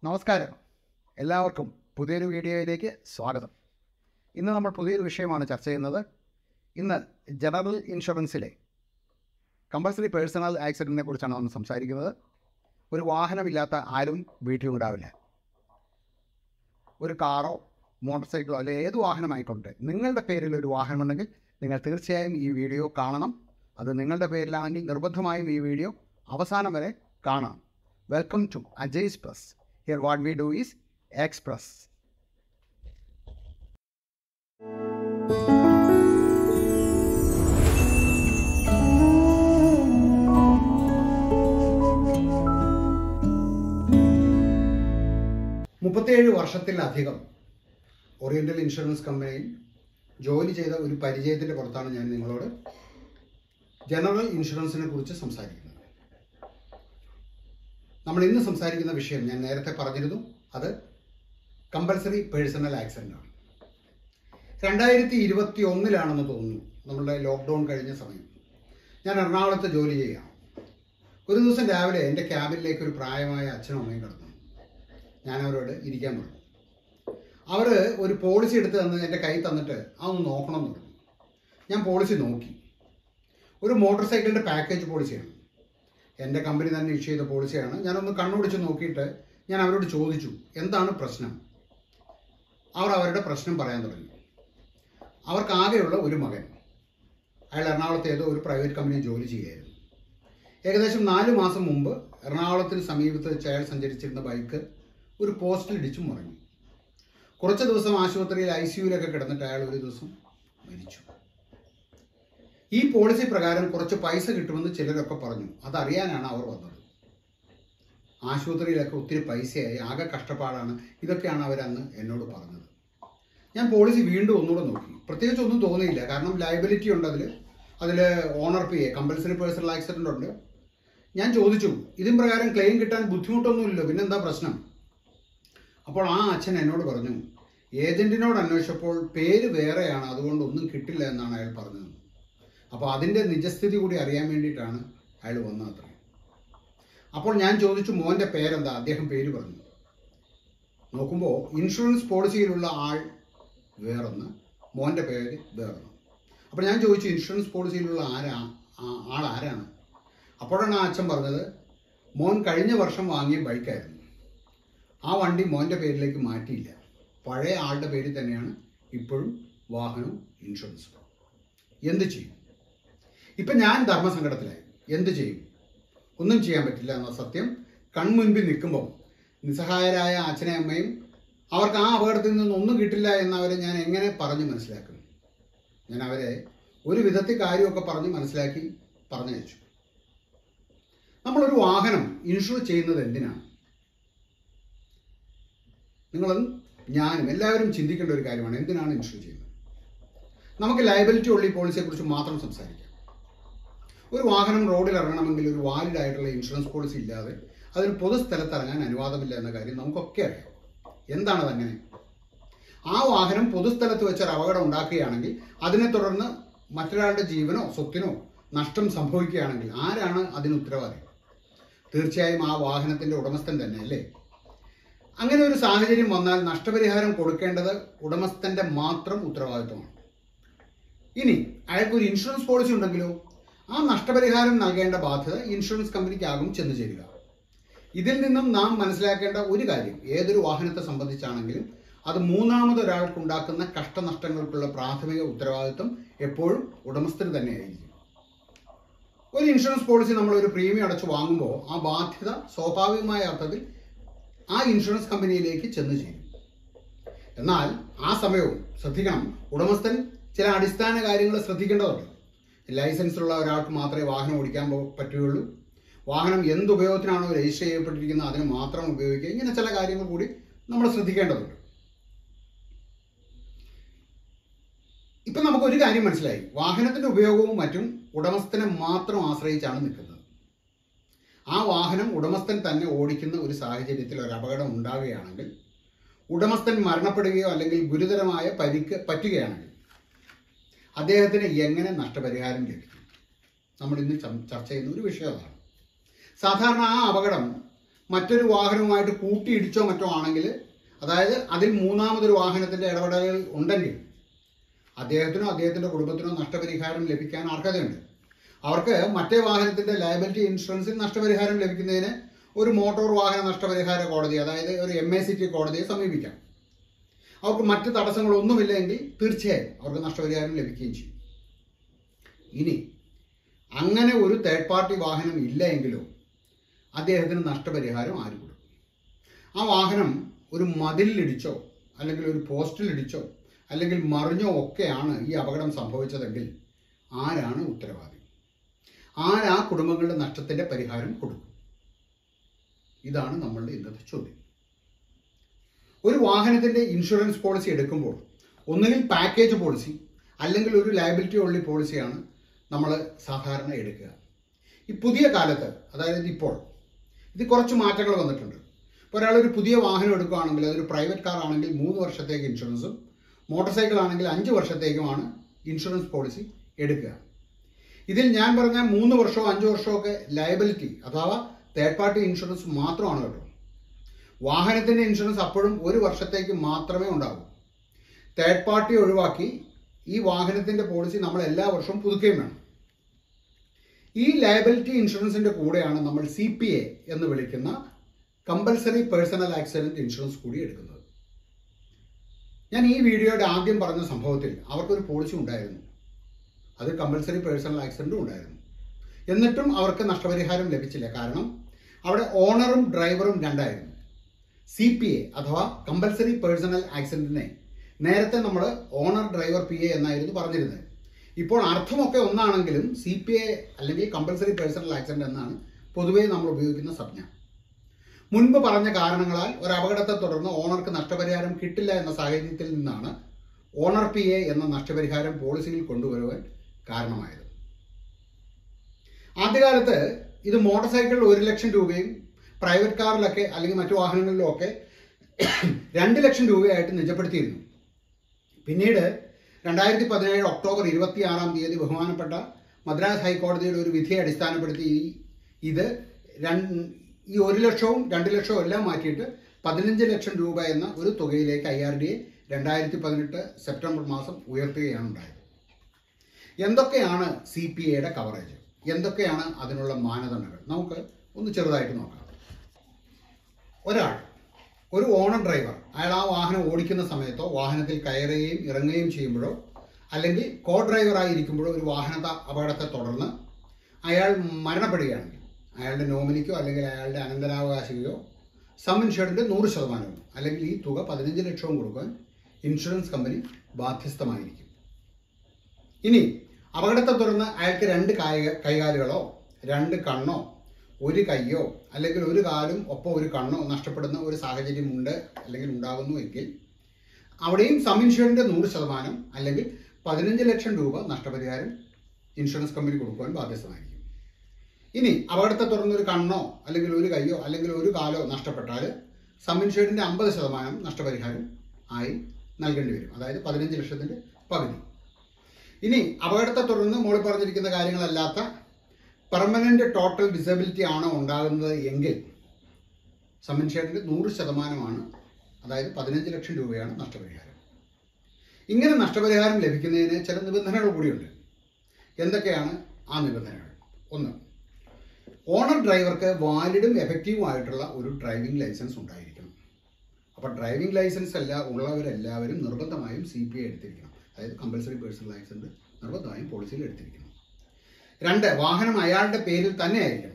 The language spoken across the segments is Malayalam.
നമസ്കാരം എല്ലാവർക്കും പുതിയൊരു വീഡിയോയിലേക്ക് സ്വാഗതം ഇന്ന് നമ്മൾ പുതിയൊരു വിഷയമാണ് ചർച്ച ചെയ്യുന്നത് ഇന്ന് ജനറൽ ഇൻഷുറൻസിലെ കമ്പൾസറി പേഴ്സണൽ ആക്സിഡൻറ്റിനെ കുറിച്ചാണ് നമ്മൾ സംസാരിക്കുന്നത് ഒരു വാഹനമില്ലാത്ത ആരും വീട്ടിലുണ്ടാവില്ല ഒരു കാറോ മോട്ടോർ സൈക്കിളോ അല്ലെങ്കിൽ ഏത് വാഹനമായിക്കോട്ടെ നിങ്ങളുടെ പേരിൽ ഒരു വാഹനമുണ്ടെങ്കിൽ നിങ്ങൾ തീർച്ചയായും ഈ വീഡിയോ കാണണം അത് നിങ്ങളുടെ പേരിലാണെങ്കിൽ നിർബന്ധമായും ഈ വീഡിയോ അവസാനം വരെ കാണാം welcome to Ajay's plus here what we do is express മുപ്പത്തേഴ് വർഷത്തിലധികം ഓറിയന്റൽ ഇൻഷുറൻസ് കമ്പനിയിൽ ജോലി ചെയ്ത ഒരു പരിചയത്തിൻ്റെ പുറത്താണ് ഞാൻ നിങ്ങളോട് ജനറൽ ഇൻഷുറൻസിനെ കുറിച്ച് സംസാരിക്കുന്നത് നമ്മൾ ഇന്ന് സംസാരിക്കുന്ന വിഷയം ഞാൻ നേരത്തെ പറഞ്ഞിരുന്നു അത് കമ്പൽസറി പേഴ്സണൽ ആക്സിഡൻ്റ് ആണ് രണ്ടായിരത്തി ഇരുപത്തി ഒന്നിലാണെന്ന് തോന്നുന്നു നമ്മളുടെ ലോക്ക്ഡൗൺ കഴിഞ്ഞ സമയം ഞാൻ എറണാകുളത്ത് ജോലി ചെയ്യാം ഒരു ദിവസം രാവിലെ എൻ്റെ ക്യാബിനിലേക്ക് ഒരു പ്രായമായ അച്ഛനും അമ്മയും കിടന്നു ഞാൻ അവരോട് ഇരിക്കാൻ പറഞ്ഞു അവർ ഒരു പോളിസി എടുത്ത് തന്ന് എൻ്റെ കൈ തന്നിട്ട് അതൊന്ന് നോക്കണം എന്ന് പറഞ്ഞു ഞാൻ പോളിസി നോക്കി ഒരു മോട്ടോർ സൈക്കിളിൻ്റെ പാക്കേജ് പോളിസിയാണ് എൻ്റെ കമ്പനി തന്നെ ഇഷ്യൂ ചെയ്ത പോളിസിയാണ് ഞാനൊന്ന് കണ്ണുപിടിച്ച് നോക്കിയിട്ട് ഞാൻ അവരോട് ചോദിച്ചു എന്താണ് പ്രശ്നം അവർ അവരുടെ പ്രശ്നം പറയാൻ തുടങ്ങി അവർക്കാകെയുള്ള ഒരു മകൻ അയാൾ എറണാകുളത്ത് ഏതോ ഒരു പ്രൈവറ്റ് കമ്പനിയിൽ ജോലി ചെയ്യുകയായിരുന്നു ഏകദേശം നാല് മാസം മുമ്പ് എറണാകുളത്തിന് സമീപത്ത് വെച്ച് അയാൾ സഞ്ചരിച്ചിരുന്ന ബൈക്ക് ഒരു പോസ്റ്റിൽ ഇടിച്ചും മറിഞ്ഞു കുറച്ച് ദിവസം ആശുപത്രിയിൽ ഐ സിയുലൊക്കെ കിടന്നിട്ട് അയാൾ ഒരു ദിവസം മരിച്ചു ഈ പോളിസി പ്രകാരം കുറച്ച് പൈസ കിട്ടുമെന്ന് ചിലരൊക്കെ പറഞ്ഞു അതറിയാനാണ് അവർ വന്നത് ആശുപത്രിയിലൊക്കെ ഒത്തിരി പൈസയായി ആകെ കഷ്ടപ്പാടാണ് ഇതൊക്കെയാണ് അവരന്ന് എന്നോട് പറഞ്ഞത് ഞാൻ പോളിസി വീണ്ടും ഒന്നുകൂടെ നോക്കി പ്രത്യേകിച്ച് ഒന്നും തോന്നിയില്ല കാരണം ലയബിലിറ്റി ഉണ്ട് അതിൽ അതിൽ owner P A compulsory personal accident ഉണ്ട് ഞാൻ ചോദിച്ചു ഇതിൻ പ്രകാരം ക്ലെയിം കിട്ടാൻ ബുദ്ധിമുട്ടൊന്നുമില്ലല്ലോ പിന്നെന്താ പ്രശ്നം അപ്പോൾ ആ അച്ഛൻ എന്നോട് പറഞ്ഞു ഏജന്റിനോട് അന്വേഷിച്ചപ്പോൾ പേര് വേറെയാണ് അതുകൊണ്ട് ഒന്നും കിട്ടില്ല എന്നാണ് അയാൾ പറഞ്ഞത് അപ്പോൾ അതിൻ്റെ നിജസ്ഥിതി കൂടി അറിയാൻ വേണ്ടിയിട്ടാണ് അയാൾ വന്നത് അത്ര അപ്പോൾ ഞാൻ ചോദിച്ചു മോൻ്റെ പേരെന്താ അദ്ദേഹം പേര് പറഞ്ഞു നോക്കുമ്പോൾ ഇൻഷുറൻസ് പോളിസിയിലുള്ള ആൾ വേറൊന്ന് മോൻ്റെ പേര് വേറൊന്ന് അപ്പോൾ ഞാൻ ചോദിച്ചു ഇൻഷുറൻസ് പോളിസിയിലുള്ള ആരാ ആ- ആൾ ആരാണ് അപ്പോഴാണ് ആ അച്ഛൻ പറഞ്ഞത് മോൻ കഴിഞ്ഞ വർഷം വാങ്ങിയ ബൈക്കായിരുന്നു ആ വണ്ടി മോൻ്റെ പേരിലേക്ക് മാറ്റിയില്ല പഴയ ആളുടെ പേരിൽ തന്നെയാണ് ഇപ്പോഴും വാഹനവും ഇൻഷുറൻസും എന്ത് ചെയ്യും ഇപ്പം ഞാൻ ധർമ്മസങ്കടത്തിലായി എന്ത് ചെയ്യും ഒന്നും ചെയ്യാൻ പറ്റില്ല എന്ന സത്യം കൺമുൻപിൽ നിൽക്കുമ്പോൾ നിസ്സഹായരായ അച്ഛനെയും അമ്മയും അവർക്ക് ആ അപകടത്തിൽ നിന്നും ഒന്നും കിട്ടില്ല എന്നവരെ ഞാൻ എങ്ങനെ പറഞ്ഞ് മനസ്സിലാക്കും ഞാൻ അവരെ ഒരു വിധത്തിൽ കാര്യമൊക്കെ പറഞ്ഞ് മനസ്സിലാക്കി പറഞ്ഞയച്ചു നമ്മളൊരു വാഹനം ഇൻഷുർ ചെയ്യുന്നത് എന്തിനാണ് നിങ്ങളും ഞാനും എല്ലാവരും ചിന്തിക്കേണ്ട ഒരു കാര്യമാണ് എന്തിനാണ് ഇൻഷുർ ചെയ്യുന്നത് നമുക്ക് ലയബിലിറ്റി ഉള്ള ഈ പോളിസിയെക്കുറിച്ച് മാത്രം സംസാരിക്കാം ഒരു വാഹനം റോഡിൽ ഇറങ്ങണമെങ്കിൽ ഒരു വാലിഡ് ആയിട്ടുള്ള ഇൻഷുറൻസ് പോളിസി ഇല്ലാതെ അതിന് പൊതുസ്ഥലത്ത് ഇറങ്ങാൻ അനുവാദമില്ല എന്ന കാര്യം നമുക്കൊക്കെ അറിയാം എന്താണ് അതങ്ങനെ ആ വാഹനം പൊതുസ്ഥലത്ത് വെച്ച് ഒരു അപകടം ഉണ്ടാക്കുകയാണെങ്കിൽ അതിനെ തുടർന്ന് മറ്റൊരാളുടെ ജീവനോ സ്വത്തിനോ നഷ്ടം സംഭവിക്കുകയാണെങ്കിൽ ആരാണ് അതിന് ഉത്തരവാദി തീർച്ചയായും ആ വാഹനത്തിന്റെ ഉടമസ്ഥൻ തന്നെ അല്ലേ അങ്ങനെ ഒരു സാഹചര്യം വന്നാൽ നഷ്ടപരിഹാരം കൊടുക്കേണ്ടത് ഉടമസ്ഥന്റെ മാത്രം ഉത്തരവാദിത്വമാണ് ഇനി അയാൾക്ക് ഒരു ഇൻഷുറൻസ് പോളിസി ഉണ്ടെങ്കിലോ ആ നഷ്ടപരിഹാരം നൽകേണ്ട ബാധ്യത ഇൻഷുറൻസ് കമ്പനിക്കാകും ചെന്നു ചേരുക ഇതിൽ നിന്നും നാം മനസ്സിലാക്കേണ്ട ഒരു കാര്യം ഏതൊരു വാഹനത്തെ സംബന്ധിച്ചാണെങ്കിലും അത് മൂന്നാമതൊരാൾക്കുണ്ടാക്കുന്ന കഷ്ടനഷ്ടങ്ങൾക്കുള്ള പ്രാഥമിക ഉത്തരവാദിത്വം എപ്പോഴും ഉടമസ്ഥന് തന്നെയായിരിക്കും ഒരു ഇൻഷുറൻസ് പോളിസി നമ്മൾ ഒരു പ്രീമിയം അടച്ച് വാങ്ങുമ്പോൾ ആ ബാധ്യത സ്വാഭാവികമായ അർത്ഥത്തിൽ ആ ഇൻഷുറൻസ് കമ്പനിയിലേക്ക് ചെന്നു ചേരും എന്നാൽ ആ സമയവും ശ്രദ്ധിക്കണം ഉടമസ്ഥൻ ചില അടിസ്ഥാന കാര്യങ്ങൾ ശ്രദ്ധിക്കേണ്ടതുണ്ട് ലൈസൻസ് ഉള്ള ഒരാൾക്ക് മാത്രമേ വാഹനം ഓടിക്കാൻ പോ- പറ്റുകയുള്ളൂ വാഹനം എന്ത് ഉപയോഗത്തിനാണോ രജിസ്റ്റർ ചെയ്യപ്പെട്ടിരിക്കുന്നത് അതിന് മാത്രം ഉപയോഗിക്കുക ഇങ്ങനെ ചില കാര്യങ്ങൾ കൂടി നമ്മൾ ശ്രദ്ധിക്കേണ്ടതുണ്ട് ഇപ്പം നമുക്ക് ഒരു കാര്യം മനസ്സിലായി വാഹനത്തിന്റെ ഉപയോഗവും മറ്റും ഉടമസ്ഥനെ മാത്രം ആശ്രയിച്ചാണ് നിൽക്കുന്നത് ആ വാഹനം ഉടമസ്ഥൻ തന്നെ ഓടിക്കുന്ന ഒരു സാഹചര്യത്തിൽ ഒരു അപകടം ഉണ്ടാകുകയാണെങ്കിൽ ഉടമസ്ഥൻ മരണപ്പെടുകയോ അല്ലെങ്കിൽ ഗുരുതരമായ പരിക്ക് പറ്റുകയാണെങ്കിൽ അദ്ദേഹത്തിന് എങ്ങനെ നഷ്ടപരിഹാരം ലഭിക്കും നമ്മൾ ഇന്ന് ചം- ചർച്ച ചെയ്യുന്ന ഒരു വിഷയം അതാണ് സാധാരണ ആ അപകടം മറ്റൊരു വാഹനവുമായിട്ട് കൂട്ടിയിടിച്ചോ മറ്റോ ആണെങ്കിൽ അതായത് അതിൽ മൂന്നാമതൊരു വാഹനത്തിന്റെ ഇടപെടലുകൾ ഉണ്ടെങ്കിൽ അദ്ദേഹത്തിനോ അദ്ദേഹത്തിന്റെ കുടുംബത്തിനോ നഷ്ടപരിഹാരം ലഭിക്കാൻ അർഹതയുണ്ട് അവർക്ക് മറ്റേ വാഹനത്തിന്റെ ലയബിലിറ്റി ഇൻഷുറൻസിൽ നഷ്ടപരിഹാരം ലഭിക്കുന്നതിന് ഒരു മോട്ടോർ വാഹന നഷ്ടപരിഹാര കോടതി അതായത് ഒരു എം എ സി ടി കോടതിയെ സമീപിക്കാം അവർക്ക് മറ്റ് തടസ്സങ്ങളൊന്നുമില്ലെങ്കിൽ തീർച്ചയായും അവർക്ക് നഷ്ടപരിഹാരം ലഭിക്കുകയും ചെയ്യും ഇനി അങ്ങനെ ഒരു തേർഡ് പാർട്ടി വാഹനം ഇല്ല എങ്കിലോ അദ്ദേഹത്തിന് നഷ്ടപരിഹാരം ആര് കൊടുക്കും ആ വാഹനം ഒരു മതിലിലിടിച്ചോ അല്ലെങ്കിൽ ഒരു പോസ്റ്റിലിടിച്ചോ അല്ലെങ്കിൽ മറിഞ്ഞോ ഒക്കെയാണ് ഈ അപകടം സംഭവിച്ചതെങ്കിൽ ആരാണ് ഉത്തരവാദി ആരാ കുടുംബങ്ങളുടെ നഷ്ടത്തിന്റെ പരിഹാരം കൊടുക്കും ഇതാണ് നമ്മളുടെ ഇന്നത്തെ ചോദ്യം ഒരു വാഹനത്തിന്റെ ഇൻഷുറൻസ് പോളിസി എടുക്കുമ്പോൾ ഒന്നുകിൽ പാക്കേജ് പോളിസി അല്ലെങ്കിൽ ഒരു ലയബിലിറ്റി ഓൺലി പോളിസിയാണ് നമ്മൾ സാധാരണ എടുക്കുക ഈ പുതിയ കാലത്ത് അതായത് ഇപ്പോൾ ഇത് കുറച്ച് മാറ്റങ്ങൾ വന്നിട്ടുണ്ട് ഇപ്പോൾ ഒരാൾ ഒരു പുതിയ വാഹനം എടുക്കുകയാണെങ്കിൽ അതൊരു പ്രൈവറ്റ് കാർ ആണെങ്കിൽ മൂന്ന് വർഷത്തേക്ക് ഇൻഷുറൻസും മോട്ടോർ സൈക്കിൾ ആണെങ്കിൽ അഞ്ച് വർഷത്തേക്കുമാണ് ഇൻഷുറൻസ് പോളിസി എടുക്കുക ഇതിൽ ഞാൻ പറഞ്ഞ മൂന്ന് വർഷമോ അഞ്ച് വർഷമോ ഒക്കെ ലയബിലിറ്റി അഥവാ തേർഡ് പാർട്ടി ഇൻഷുറൻസ് മാത്രമാണ് കേട്ടോ വാഹനത്തിന്റെ ഇൻഷുറൻസ് അപ്പോഴും ഒരു വർഷത്തേക്ക് മാത്രമേ ഉണ്ടാകൂ തേർഡ് പാർട്ടി ഒഴിവാക്കി ഈ വാഹനത്തിന്റെ പോളിസി നമ്മൾ എല്ലാ വർഷവും പുതുക്കുകയും വേണം ഈ ലയബിലിറ്റി ഇൻഷുറൻസിന്റെ കൂടെയാണ് നമ്മൾ സി പി എ എന്ന് വിളിക്കുന്ന കമ്പൽസറി പേഴ്സണൽ ആക്സിഡന്റ് ഇൻഷുറൻസ് കൂടി എടുക്കുന്നത് ഞാൻ ഈ വീഡിയോയുടെ ആദ്യം പറഞ്ഞ സംഭവത്തിൽ അവർക്കൊരു പോളിസി ഉണ്ടായിരുന്നു അത് കമ്പൽസറി പേഴ്സണൽ ആക്സിഡന്റും ഉണ്ടായിരുന്നു എന്നിട്ടും അവർക്ക് നഷ്ടപരിഹാരം ലഭിച്ചില്ല കാരണം അവിടെ ഓണറും ഡ്രൈവറും രണ്ടായിരുന്നു സി പി എ അഥവാ കമ്പൽസറി പേഴ്സണൽ ആക്സിഡന്റിനെ നേരത്തെ നമ്മൾ ഓണർ ഡ്രൈവർ പി എ എന്നായിരുന്നു പറഞ്ഞിരുന്നത് ഇപ്പോൾ അർത്ഥമൊക്കെ ഒന്നാണെങ്കിലും സി പി എ അല്ലെങ്കിൽ കമ്പൽസറി പേഴ്സണൽ ആക്സിഡന്റ് എന്നാണ് പൊതുവേ നമ്മൾ ഉപയോഗിക്കുന്ന സംജ്ഞ മുൻപ് പറഞ്ഞ കാരണങ്ങളാൽ ഒരു അപകടത്തെ തുടർന്ന് ഓണർക്ക് നഷ്ടപരിഹാരം കിട്ടില്ല എന്ന സാഹചര്യത്തിൽ നിന്നാണ് ഓണർ പി എ എന്ന നഷ്ടപരിഹാരം പോളിസിയിൽ കൊണ്ടുവരുവാൻ കാരണമായത് ആദ്യകാലത്ത് ഇത് മോട്ടോർ സൈക്കിളിൽ ഒരു ലക്ഷം രൂപയും പ്രൈവറ്റ് കാറിലൊക്കെ അല്ലെങ്കിൽ മറ്റു വാഹനങ്ങളിലും ഒക്കെ രണ്ട് ലക്ഷം രൂപയായിട്ട് നിജപ്പെടുത്തിയിരുന്നു പിന്നീട് രണ്ടായിരത്തി പതിനേഴ് ഒക്ടോബർ ഇരുപത്തിയാറാം തീയതി ബഹുമാനപ്പെട്ട മദ്രാസ് ഹൈക്കോടതിയുടെ ഒരു വിധിയെ അടിസ്ഥാനപ്പെടുത്തി ഈ- ഇത് രണ്ട് ഈ ഒരു ലക്ഷവും രണ്ട് ലക്ഷവും എല്ലാം മാറ്റിയിട്ട് പതിനഞ്ച് ലക്ഷം രൂപ എന്ന ഒരു തുകയിലേക്ക് ഐ ആർ ഡി എ രണ്ടായിരത്തി പതിനെട്ട് സെപ്റ്റംബർ മാസം ഉയർത്തുകയാണ് ഉണ്ടായത് എന്തൊക്കെയാണ് സി പി എയുടെ കവറേജ് എന്തൊക്കെയാണ് അതിനുള്ള മാനദണ്ഡങ്ങൾ നമുക്ക് ഒന്ന് ചെറുതായിട്ട് നോക്കാം ഒരാൾ ഒരു ഓണർ ഡ്രൈവർ അയാൾ ആ വാഹനം ഓടിക്കുന്ന സമയത്തോ വാഹനത്തിൽ കയറുകയും ഇറങ്ങുകയും ചെയ്യുമ്പോഴോ അല്ലെങ്കിൽ കോ ഡ്രൈവറായി ഇരിക്കുമ്പോഴോ ഒരു വാഹനത്തെ അപകടത്തെ തുടർന്ന് അയാൾ മരണപ്പെടുകയാണെങ്കിൽ അയാളുടെ നോമിനിക്കോ അല്ലെങ്കിൽ അയാളുടെ അനന്തരാവകാശികയോ സം ഇൻഷുറൻസിന്റെ നൂറ് ശതമാനവും അല്ലെങ്കിൽ ഈ തുക പതിനഞ്ച് ലക്ഷവും കൊടുക്കാൻ ഇൻഷുറൻസ് കമ്പനി ബാധ്യസ്ഥമായിരിക്കും ഇനി അപകടത്തെ തുടർന്ന് അയാൾക്ക് രണ്ട് കായ കൈകാലുകളോ രണ്ട് കണ്ണോ ഒരു കയ്യോ അല്ലെങ്കിൽ ഒരു കാലും ഒപ്പം ഒരു കണ്ണോ നഷ്ടപ്പെടുന്ന ഒരു സാഹചര്യമുണ്ട് അല്ലെങ്കിൽ ഉണ്ടാകുന്നു എങ്കിൽ അവിടെയും സം ഇൻഷുറൻസിന്റെ നൂറ് ശതമാനം അല്ലെങ്കിൽ പതിനഞ്ച് ലക്ഷം രൂപ നഷ്ടപരിഹാരം ഇൻഷുറൻസ് കമ്പനി കൊടുക്കുവാൻ ബാധ്യസ്ഥമായിരിക്കും ഇനി അപകടത്തെ തുടർന്ന് ഒരു കണ്ണോ അല്ലെങ്കിൽ ഒരു കയ്യോ അല്ലെങ്കിൽ ഒരു കാലോ നഷ്ടപ്പെട്ടാൽ സം ഇൻഷുറൻസിന്റെ അമ്പത് ശതമാനം നഷ്ടപരിഹാരം ആയി നൽകേണ്ടി വരും അതായത് പതിനഞ്ച് ലക്ഷത്തിന്റെ പകുതി ഇനി അപകടത്തെ തുടർന്ന് മുകളിൽ പറഞ്ഞിരിക്കുന്ന കാര്യങ്ങളല്ലാത്ത പെർമനന്റ് ടോട്ടൽ ഡിസബിലിറ്റി ആണ് ഉണ്ടാകുന്നത് എങ്കിൽ സമ്മൻഷേറിന്റെ നൂറ് ശതമാനമാണ് അതായത് പതിനഞ്ച് ലക്ഷം രൂപയാണ് നഷ്ടപരിഹാരം ഇങ്ങനെ നഷ്ടപരിഹാരം ലഭിക്കുന്നതിന് ചില നിബന്ധനകൾ കൂടിയുണ്ട് എന്തൊക്കെയാണ് ആ നിബന്ധനകൾ ഒന്ന് ഓണർ ഡ്രൈവർക്ക് വാലിഡും എഫക്റ്റീവും ആയിട്ടുള്ള ഒരു ഡ്രൈവിംഗ് ലൈസൻസ് ഉണ്ടായിരിക്കണം അപ്പോൾ ഡ്രൈവിംഗ് ലൈസൻസ് അല്ല ഉള്ളവരെല്ലാവരും നിർബന്ധമായും സി പി ഐ എടുത്തിരിക്കണം അതായത് കമ്പൽസറി പേഴ്സണൽ ലൈസൻസ് നിർബന്ധമായും പോളിസിയിൽ എടുത്തിരിക്കണം രണ്ട് വാഹനം അയാളുടെ പേരിൽ തന്നെ ആയിരിക്കണം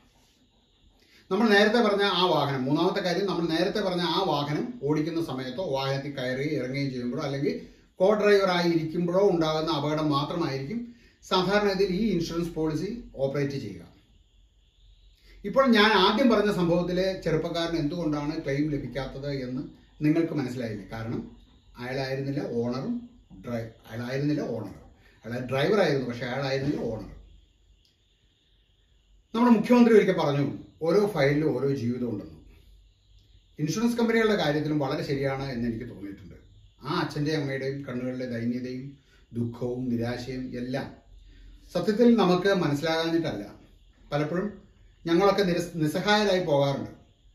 നമ്മൾ നേരത്തെ പറഞ്ഞ ആ വാഹനം മൂന്നാമത്തെ കാര്യം നമ്മൾ നേരത്തെ പറഞ്ഞ ആ വാഹനം ഓടിക്കുന്ന സമയത്തോ വാഹനത്തിൽ കയറുകയും ഇറങ്ങുകയും ചെയ്യുമ്പോഴോ അല്ലെങ്കിൽ കോ ഡ്രൈവറായി ഇരിക്കുമ്പോഴോ ഉണ്ടാകുന്ന അപകടം മാത്രമായിരിക്കും സാധാരണഗതിയിൽ ഈ ഇൻഷുറൻസ് പോളിസി ഓപ്പറേറ്റ് ചെയ്യുക ഇപ്പോൾ ഞാൻ ആദ്യം പറഞ്ഞ സംഭവത്തിലെ ചെറുപ്പക്കാരന് എന്തുകൊണ്ടാണ് ക്ലെയിം ലഭിക്കാത്തത് എന്ന് നിങ്ങൾക്ക് മനസ്സിലായില്ലേ കാരണം അയാളായിരുന്നില്ല ഓണറും ഡ്രൈ അയാളായിരുന്നില്ല ഓണർ അയാൾ ഡ്രൈവറായിരുന്നു പക്ഷെ അയാളായിരുന്നില്ല ഓണർ നമ്മുടെ മുഖ്യമന്ത്രി ഒരിക്കൽ പറഞ്ഞു ഓരോ ഫയലിലും ഓരോ ജീവിതം ഉണ്ടെന്ന് ഇൻഷുറൻസ് കമ്പനികളുടെ കാര്യത്തിലും വളരെ ശരിയാണ് എന്ന് എനിക്ക് തോന്നിയിട്ടുണ്ട് ആ അച്ഛൻ്റെയും അമ്മയുടെയും കണ്ണുകളിലെ ദൈന്യതയും ദുഃഖവും നിരാശയും എല്ലാം സത്യത്തിൽ നമുക്ക് മനസ്സിലാകാഞ്ഞിട്ടല്ല പലപ്പോഴും ഞങ്ങളൊക്കെ നിരസ് നിസ്സഹായരായി പോകാറുണ്ട്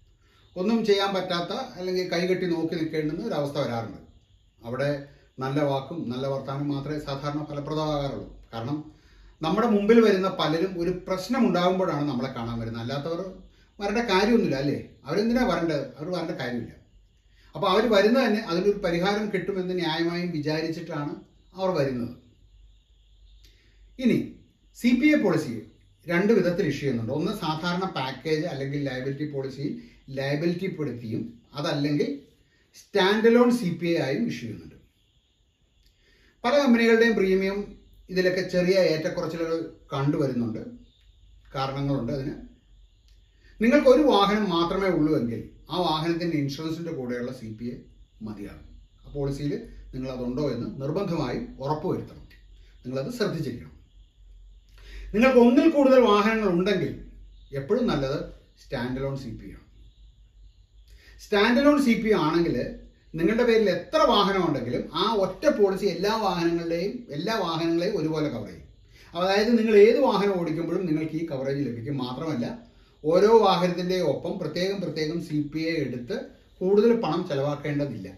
ഒന്നും ചെയ്യാൻ പറ്റാത്ത അല്ലെങ്കിൽ കൈകെട്ടി നോക്കി നിൽക്കേണ്ടുന്ന ഒരു അവസ്ഥ വരാറുണ്ട് അവിടെ നല്ല വാക്കും നല്ല വർത്താനം മാത്രമേ സാധാരണ ഫലപ്രദമാകാറുള്ളൂ കാരണം നമ്മുടെ മുമ്പിൽ വരുന്ന പലരും ഒരു പ്രശ്നം ഉണ്ടാകുമ്പോഴാണ് നമ്മളെ കാണാൻ വരുന്നത് അല്ലാത്തവർ വരേണ്ട കാര്യമൊന്നുമില്ല അല്ലേ അവരെന്തിനാ വരേണ്ടത് അവർ വരേണ്ട കാര്യമില്ല അപ്പോൾ അവർ വരുന്നത് തന്നെ അതിനൊരു പരിഹാരം കിട്ടുമെന്ന് ന്യായമായും വിചാരിച്ചിട്ടാണ് അവർ വരുന്നത് ഇനി സി പി എ പോളിസി രണ്ട് വിധത്തിൽ ഇഷ്യൂ ചെയ്യുന്നുണ്ട് ഒന്ന് സാധാരണ പാക്കേജ് അല്ലെങ്കിൽ ലയബിലിറ്റി പോളിസിയിൽ ലയബിലിറ്റി പെടുത്തിയും അതല്ലെങ്കിൽ standalone C P I ആയും ഇഷ്യൂ ചെയ്യുന്നുണ്ട് പല കമ്പനികളുടെയും പ്രീമിയം ഇതിലൊക്കെ ചെറിയ ഏറ്റക്കുറച്ചിലുകൾ കണ്ടുവരുന്നുണ്ട് കാരണങ്ങളുണ്ട് അതിന് നിങ്ങൾക്ക് ഒരു വാഹനം മാത്രമേ ഉള്ളൂ എങ്കിൽ ആ വാഹനത്തിൻ്റെ ഇൻഷുറൻസിൻ്റെ കൂടെയുള്ള സി പി എ മതിയാകും ആ പോളിസിയിൽ നിങ്ങൾ അതുണ്ടോ എന്ന് നിർബന്ധമായും ഉറപ്പുവരുത്തണം നിങ്ങളത് ശ്രദ്ധിച്ചിരിക്കണം നിങ്ങൾക്ക് ഒന്നിൽ കൂടുതൽ വാഹനങ്ങൾ ഉണ്ടെങ്കിൽ എപ്പോഴും നല്ലത് സ്റ്റാൻഡ് അലോൺ സി പി ആണ് സ്റ്റാൻഡ് അലോൺ സി പി ആണെങ്കിൽ നിങ്ങളുടെ പേരിൽ എത്ര വാഹനം ഉണ്ടെങ്കിലും ആ ഒറ്റ പോളിസി എല്ലാ വാഹനങ്ങളുടെയും എല്ലാ വാഹനങ്ങളെയും ഒരുപോലെ കവർ ചെയ്യും അതായത് നിങ്ങൾ ഏത് വാഹനം ഓടിക്കുമ്പോഴും നിങ്ങൾക്ക് ഈ കവറേജ് ലഭിക്കും മാത്രമല്ല ഓരോ വാഹനത്തിൻ്റെയും ഒപ്പം പ്രത്യേകം പ്രത്യേകം സി പി ഐ എടുത്ത് കൂടുതൽ പണം ചെലവാക്കേണ്ടതില്ല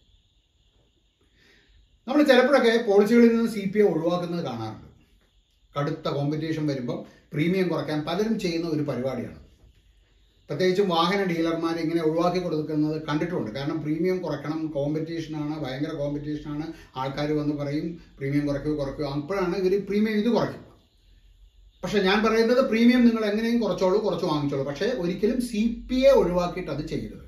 നമ്മൾ ചിലപ്പോഴൊക്കെ പോളിസികളിൽ നിന്ന് സി പി ഐ ഒഴിവാക്കുന്നത് കാണാറുണ്ട് കടുത്ത കോമ്പറ്റീഷൻ വരുമ്പോൾ പ്രീമിയം കുറയ്ക്കാൻ പലരും ചെയ്യുന്ന ഒരു പരിപാടിയാണ് പ്രത്യേകിച്ചും വാഹന ഡീലർമാർ ഇങ്ങനെ ഒഴിവാക്കി കൊടുക്കുന്നത് കണ്ടിട്ടുണ്ട് കാരണം പ്രീമിയം കുറയ്ക്കണം കോമ്പറ്റീഷനാണ് ഭയങ്കര കോമ്പറ്റീഷനാണ് ആൾക്കാർ വന്ന് പറയും പ്രീമിയം കുറയ്ക്കൂ കുറയ്ക്കൂ അപ്പോഴാണ് ഇവർ പ്രീമിയം ഇത് കുറയ്ക്കും പക്ഷെ ഞാൻ പറയുന്നത് പ്രീമിയം നിങ്ങൾ എങ്ങനെയും കുറച്ചോളൂ കുറച്ച് വാങ്ങിച്ചോളൂ പക്ഷേ ഒരിക്കലും സി പി എ ഒഴിവാക്കിയിട്ട് അത് ചെയ്യരുത്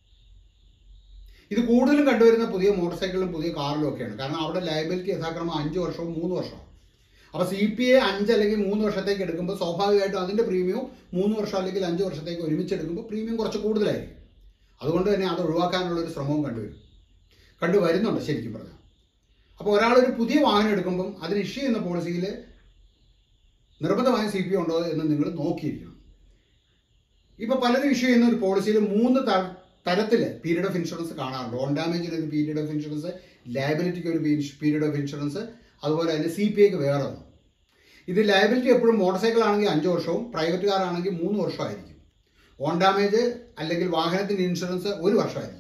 ഇത് കൂടുതലും കണ്ടുവരുന്ന പുതിയ മോട്ടോർ സൈക്കിളിലും പുതിയ കാറിലും ഒക്കെയാണ് കാരണം അവിടെ ലയബിലിറ്റി യഥാക്രമം അഞ്ച് വർഷവും മൂന്ന് വർഷവും അപ്പോൾ സി പി എ അഞ്ച് അല്ലെങ്കിൽ മൂന്ന് വർഷത്തേക്ക് എടുക്കുമ്പോൾ സ്വാഭാവികമായിട്ടും അതിൻ്റെ പ്രീമിയം മൂന്ന് വർഷം അല്ലെങ്കിൽ അഞ്ച് വർഷത്തേക്ക് ഒരുമിച്ച് എടുക്കുമ്പോൾ പ്രീമിയം കുറച്ച് കൂടുതലായിരിക്കും അതുകൊണ്ട് തന്നെ അത് ഒഴിവാക്കാനുള്ള ഒരു ശ്രമവും കണ്ടുവരും കണ്ടുവരുന്നുണ്ട് ശരിക്കും പറഞ്ഞാൽ അപ്പോൾ ഒരാളൊരു പുതിയ വാഹനം എടുക്കുമ്പം അതിന് ഇഷ്യൂ ചെയ്യുന്ന പോളിസിയിൽ നിർബന്ധമായും സി പി ഉണ്ടോ എന്ന് നിങ്ങൾ നോക്കിയിരിക്കണം ഇപ്പോൾ പലരും ഇഷ്യൂ ചെയ്യുന്ന ഒരു പോളിസിയിൽ മൂന്ന് തരത്തിൽ പീരീഡ് ഓഫ് ഇൻഷുറൻസ് കാണാറുണ്ട് ഓൺ ഡാമേജിന് ഒരു പീരീഡ് ഓഫ് ഇൻഷുറൻസ് ലയബിലിറ്റിക്ക് ഒരു പീരീഡ് ഓഫ് ഇൻഷുറൻസ് അതുപോലെ തന്നെ സി പി ഐക്ക് വേറെ ഒന്ന് ഇത് ലയബിലിറ്റി എപ്പോഴും മോട്ടോർ സൈക്കിൾ ആണെങ്കിൽ അഞ്ച് വർഷവും പ്രൈവറ്റ് കാർ ആണെങ്കിൽ മൂന്ന് വർഷമായിരിക്കും ഓൺ ഡാമേജ് അല്ലെങ്കിൽ വാഹനത്തിൻ്റെ ഇൻഷുറൻസ് ഒരു വർഷമായിരിക്കും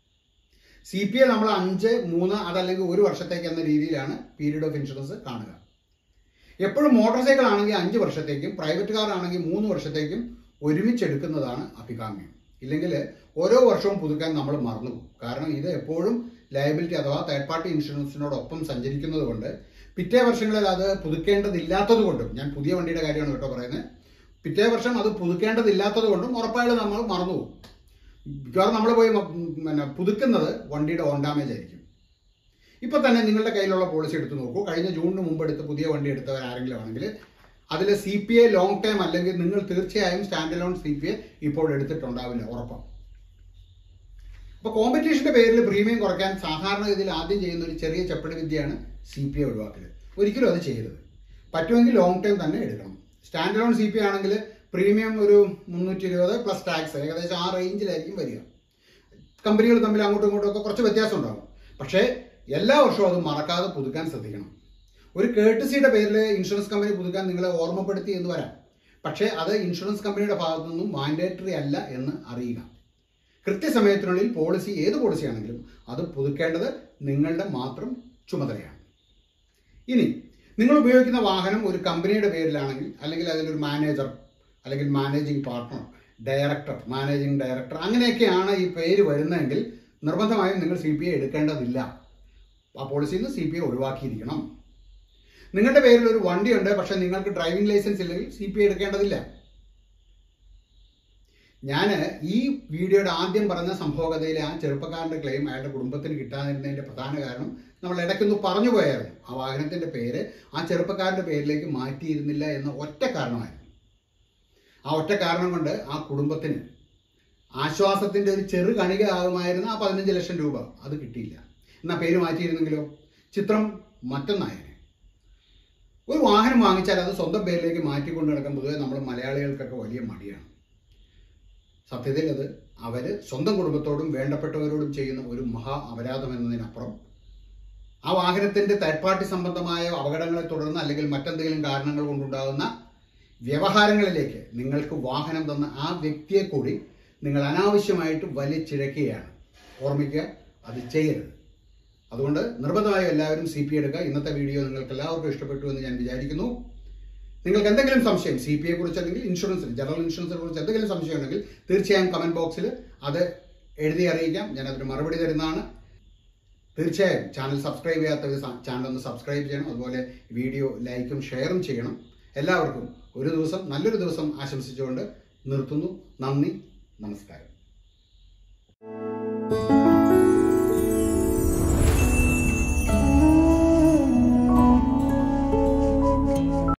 സി പി ഐ നമ്മൾ അഞ്ച് മൂന്ന് അതല്ലെങ്കിൽ ഒരു വർഷത്തേക്ക് എന്ന രീതിയിലാണ് പീരീഡ് ഓഫ് ഇൻഷുറൻസ് കാണുക എപ്പോഴും മോട്ടോർ സൈക്കിൾ ആണെങ്കിൽ അഞ്ച് വർഷത്തേക്കും പ്രൈവറ്റ് കാർ ആണെങ്കിൽ മൂന്ന് വർഷത്തേക്കും ഒരുമിച്ചെടുക്കുന്നതാണ് അഭികാമ്യം ഇല്ലെങ്കിൽ ഓരോ വർഷവും പുതുക്കാൻ നമ്മൾ മറന്നുപോകും കാരണം ഇത് എപ്പോഴും ലയബിലിറ്റി അഥവാ തേർഡ് പാർട്ടി ഇൻഷുറൻസിനോടൊപ്പം സഞ്ചരിക്കുന്നത് കൊണ്ട് പിറ്റേ വർഷങ്ങളിൽ അത് പുതുക്കേണ്ടതില്ലാത്തത് കൊണ്ടും ഞാൻ പുതിയ വണ്ടിയുടെ കാര്യമാണ് കേട്ടോ പറയുന്നത് പിറ്റേ വർഷം അത് പുതുക്കേണ്ടതില്ലാത്തത് കൊണ്ടും ഉറപ്പായും നമ്മൾ മറന്നുപോകും മിക്കവാറും നമ്മൾ പോയി മ- പിന്നെ പുതുക്കുന്നത് വണ്ടിയുടെ ഓൺ ഡാമേജ് ആയിരിക്കും ഇപ്പൊ തന്നെ നിങ്ങളുടെ കയ്യിലുള്ള പോളിസി എടുത്ത് നോക്കൂ കഴിഞ്ഞ ജൂണിന് മുമ്പ് എടുത്ത് പുതിയ വണ്ടി എടുത്തവർ ആരെങ്കിലും ആണെങ്കിൽ അതിൽ C P I long time അല്ലെങ്കിൽ നിങ്ങൾ തീർച്ചയായും standalone C P I ഇപ്പോൾ എടുത്തിട്ടുണ്ടാവില്ല ഉറപ്പാണ് അപ്പോൾ കോമ്പറ്റീഷന്റെ പേരിൽ പ്രീമിയം കുറയ്ക്കാൻ സാധാരണഗതിയിൽ ആദ്യം ചെയ്യുന്ന ഒരു ചെറിയ ചെപ്പടി വിദ്യയാണ് സി പി ഐ ഒഴിവാക്കൽ ഒരിക്കലും അത് ചെയ്യരുത് പറ്റുമെങ്കിൽ ലോങ് ടൈം തന്നെ എടുക്കണം സ്റ്റാൻഡ് അലോൺ സി പി ആണെങ്കിൽ പ്രീമിയം ഒരു മുന്നൂറ്റി ഇരുപത് പ്ലസ് ടാക്സ് ഏകദേശം ആ റേഞ്ചിലായിരിക്കും വരിക കമ്പനികൾ തമ്മിൽ അങ്ങോട്ടും ഇങ്ങോട്ടും ഒക്കെ കുറച്ച് വ്യത്യാസം ഉണ്ടാകും പക്ഷേ എല്ലാ വർഷവും അത് മറക്കാതെ പുതുക്കാൻ ശ്രദ്ധിക്കണം ഒരു കേട്ടസിയുടെ പേരിൽ ഇൻഷുറൻസ് കമ്പനി പുതുക്കാൻ നിങ്ങളെ ഓർമ്മപ്പെടുത്തി എന്ന് വരാം പക്ഷേ അത് ഇൻഷുറൻസ് കമ്പനിയുടെ ഭാഗത്തു നിന്നും മാൻഡേറ്ററി അല്ല എന്ന് അറിയുക കൃത്യസമയത്തിനുള്ളിൽ പോളിസി ഏത് പോളിസി ആണെങ്കിലും അത് പുതുക്കേണ്ടത് നിങ്ങളുടെ മാത്രം ചുമതലയാണ് ഇനി നിങ്ങൾ ഉപയോഗിക്കുന്ന വാഹനം ഒരു കമ്പനിയുടെ പേരിലാണെങ്കിൽ അല്ലെങ്കിൽ അതിലൊരു മാനേജർ അല്ലെങ്കിൽ managing partner director managing director അങ്ങനെയൊക്കെയാണ് ഈ പേര് വരുന്നതെങ്കിൽ നിർബന്ധമായും നിങ്ങൾ സി പി ഐ എടുക്കേണ്ടതില്ല ആ പോളിസിയിൽ നിന്ന് സി പി ഐ ഒഴിവാക്കിയിരിക്കണം നിങ്ങളുടെ പേരിൽ ഒരു വണ്ടിയുണ്ട് പക്ഷെ നിങ്ങൾക്ക് ഡ്രൈവിംഗ് ലൈസൻസ് ഇല്ലെങ്കിൽ സി പി ഐ എടുക്കേണ്ടതില്ല ഞാൻ ഈ വീഡിയോയുടെ ആദ്യം പറഞ്ഞ സംഭവകഥയിലെ ആ ചെറുപ്പക്കാരൻ്റെ ക്ലെയിം അയാളുടെ കുടുംബത്തിന് കിട്ടാതിരുന്നതിൻ്റെ പ്രധാന കാരണം നമ്മൾ ഇടയ്ക്കൊന്ന് പറഞ്ഞു പോയായിരുന്നു ആ വാഹനത്തിൻ്റെ പേര് ആ ചെറുപ്പക്കാരൻ്റെ പേരിലേക്ക് മാറ്റിയിരുന്നില്ല എന്ന ഒറ്റ കാരണമായിരുന്നു ആ ഒറ്റ കാരണം കൊണ്ട് ആ കുടുംബത്തിന് ആശ്വാസത്തിൻ്റെ ഒരു ചെറു കണിക ആകുമായിരുന്ന ആ പതിനഞ്ച് ലക്ഷം രൂപ അത് കിട്ടിയില്ല എന്നാൽ പേര് മാറ്റിയിരുന്നെങ്കിലോ ചിത്രം മറ്റൊന്നായേനെ ഒരു വാഹനം വാങ്ങിച്ചാൽ അത് സ്വന്തം പേരിലേക്ക് മാറ്റിക്കൊണ്ട് നടക്കാൻ പൊതുവെ നമ്മൾ മലയാളികൾക്കൊക്കെ വലിയ മടിയാണ് സത്യത്തിൽ അത് അവർ സ്വന്തം കുടുംബത്തോടും വേണ്ടപ്പെട്ടവരോടും ചെയ്യുന്ന ഒരു മഹാ അപരാധം എന്നതിനപ്പുറം ആ വാഹനത്തിന്റെ തേർഡ് പാർട്ടി സംബന്ധമായ അപകടങ്ങളെ തുടർന്ന് അല്ലെങ്കിൽ മറ്റെന്തെങ്കിലും കാരണങ്ങൾ കൊണ്ടുണ്ടാകുന്ന വ്യവഹാരങ്ങളിലേക്ക് നിങ്ങൾക്ക് വാഹനം തന്ന ആ വ്യക്തിയെ കൂടി നിങ്ങൾ അനാവശ്യമായിട്ട് വലിച്ചിഴക്കുകയാണ് ഓർമ്മിക്കുക അത് ചെയ്യരുത് അതുകൊണ്ട് നിർബന്ധമായും എല്ലാവരും സി പി എടുക്കുക ഇന്നത്തെ വീഡിയോ നിങ്ങൾക്ക് എല്ലാവർക്കും ഇഷ്ടപ്പെട്ടു എന്ന് ഞാൻ വിചാരിക്കുന്നു നിങ്ങൾക്ക് എന്തെങ്കിലും സംശയം സി പി ഐ കുറിച്ച് അല്ലെങ്കിൽ ഇൻഷുറൻസിന് ജനറൽ ഇൻഷുറൻസിനെ കുറിച്ച് എന്തെങ്കിലും സംശയം ഉണ്ടെങ്കിൽ തീർച്ചയായും കമന്റ് ബോക്സിൽ അത് എഴുതി അറിയിക്കാം ഞാൻ അതിന് മറുപടി തരുന്നതാണ് തീർച്ചയായും ചാനൽ സബ്സ്ക്രൈബ് ചെയ്യാത്തവർ ചാനൽ ഒന്ന് സബ്സ്ക്രൈബ് ചെയ്യണം അതുപോലെ വീഡിയോ ലൈക്കും ഷെയറും ചെയ്യണം എല്ലാവർക്കും ഒരു ദിവസം നല്ലൊരു ദിവസം ആശംസിച്ചുകൊണ്ട് നിർത്തുന്നു നന്ദി നമസ്കാരം